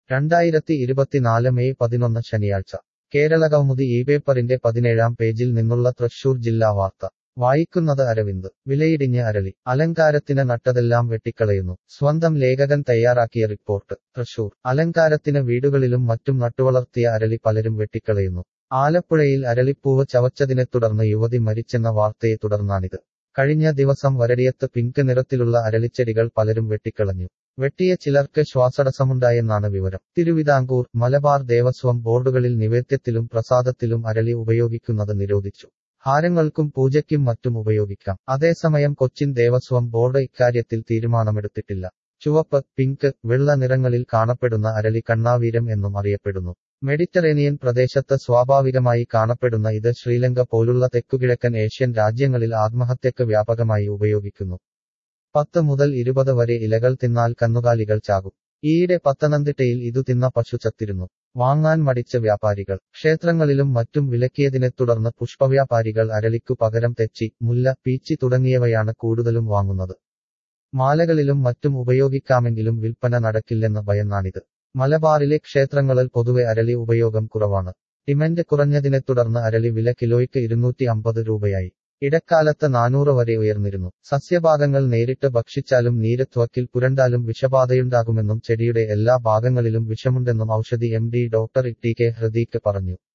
രണ്ടായിരത്തി ഇരുപത്തിനാല് മെയ് പതിനൊന്ന് ശനിയാഴ്ച കേരള കൗമുദി ഈ പേപ്പറിന്റെ പതിനേഴാം പേജിൽ നിന്നുള്ള തൃശൂർ ജില്ലാ വാർത്ത വായിക്കുന്നത് അരവിന്ദ് വിലയിടിഞ്ഞ് അരളി അലങ്കാരത്തിന് നട്ടതെല്ലാം വെട്ടിക്കളയുന്നു സ്വന്തം ലേഖകൻ തയ്യാറാക്കിയ റിപ്പോർട്ട് തൃശൂർ അലങ്കാരത്തിന് വീടുകളിലും മറ്റും നട്ടുവളർത്തിയ അരളി പലരും വെട്ടിക്കളയുന്നു ആലപ്പുഴയിൽ അരളിപ്പൂവ് ചവച്ചതിനെ തുടർന്ന് യുവതി മരിച്ചെന്ന വാർത്തയെ തുടർന്നാണിത് കഴിഞ്ഞ ദിവസം വരടിയത്ത് പിങ്ക് നിറത്തിലുള്ള അരളിച്ചെടികൾ പലരും വെട്ടിക്കളഞ്ഞു വെട്ടിയ ചിലർക്ക് ശ്വാസടസമുണ്ടായെന്നാണ് വിവരം തിരുവിതാംകൂർ മലബാർ ദേവസ്വം ബോർഡുകളിൽ നിവേദ്യത്തിലും പ്രസാദത്തിലും അരളി ഉപയോഗിക്കുന്നത് നിരോധിച്ചു ഹാരങ്ങൾക്കും പൂജയ്ക്കും മറ്റും ഉപയോഗിക്കാം അതേസമയം കൊച്ചിൻ ദേവസ്വം ബോർഡ് ഇക്കാര്യത്തിൽ തീരുമാനമെടുത്തിട്ടില്ല ചുവപ്പ് പിങ്ക് വെള്ള നിറങ്ങളിൽ കാണപ്പെടുന്ന അരളി കണ്ണാവീരം എന്നും അറിയപ്പെടുന്നു മെഡിറ്ററേനിയൻ പ്രദേശത്ത് സ്വാഭാവികമായി കാണപ്പെടുന്ന ഇത് ശ്രീലങ്ക പോലുള്ള തെക്കുകിഴക്കൻ ഏഷ്യൻ രാജ്യങ്ങളിൽ ആത്മഹത്യക്ക് വ്യാപകമായി ഉപയോഗിക്കുന്നു പത്ത് മുതൽ ഇരുപത് വരെ ഇലകൾ തിന്നാൽ കന്നുകാലികൾ ചാകും ഈയിടെ പത്തനംതിട്ടയിൽ ഇതു തിന്ന പശു ചത്തിരുന്നു വാങ്ങാൻ മടിച്ച വ്യാപാരികൾ ക്ഷേത്രങ്ങളിലും മറ്റും വിലക്കിയതിനെ തുടർന്ന് പുഷ്പവ്യാപാരികൾ അരളിക്കു പകരം തെച്ചി മുല്ല പീച്ചി തുടങ്ങിയവയാണ് കൂടുതലും വാങ്ങുന്നത് മാലകളിലും മറ്റും ഉപയോഗിക്കാമെങ്കിലും വിൽപ്പന നടക്കില്ലെന്ന ഭയന്നാണിത് മലബാറിലെ ക്ഷേത്രങ്ങളിൽ പൊതുവെ അരളി ഉപയോഗം കുറവാണ് ഡിമൻഡ് കുറഞ്ഞതിനെ തുടർന്ന് അരളി വില കിലോയ്ക്ക് ഇരുന്നൂറ്റി അമ്പത് രൂപയായി ഇടക്കാലത്ത് നാനൂറ് വരെ ഉയർന്നിരുന്നു സസ്യഭാഗങ്ങൾ നേരിട്ട് ഭക്ഷിച്ചാലും നീര് ത്വക്കിൽ പുരണ്ടാലും വിഷബാധയുണ്ടാകുമെന്നും ചെടിയുടെ എല്ലാ ഭാഗങ്ങളിലും വിഷമുണ്ടെന്നും Oushadhi M D doctor T K Hridheek പറഞ്ഞു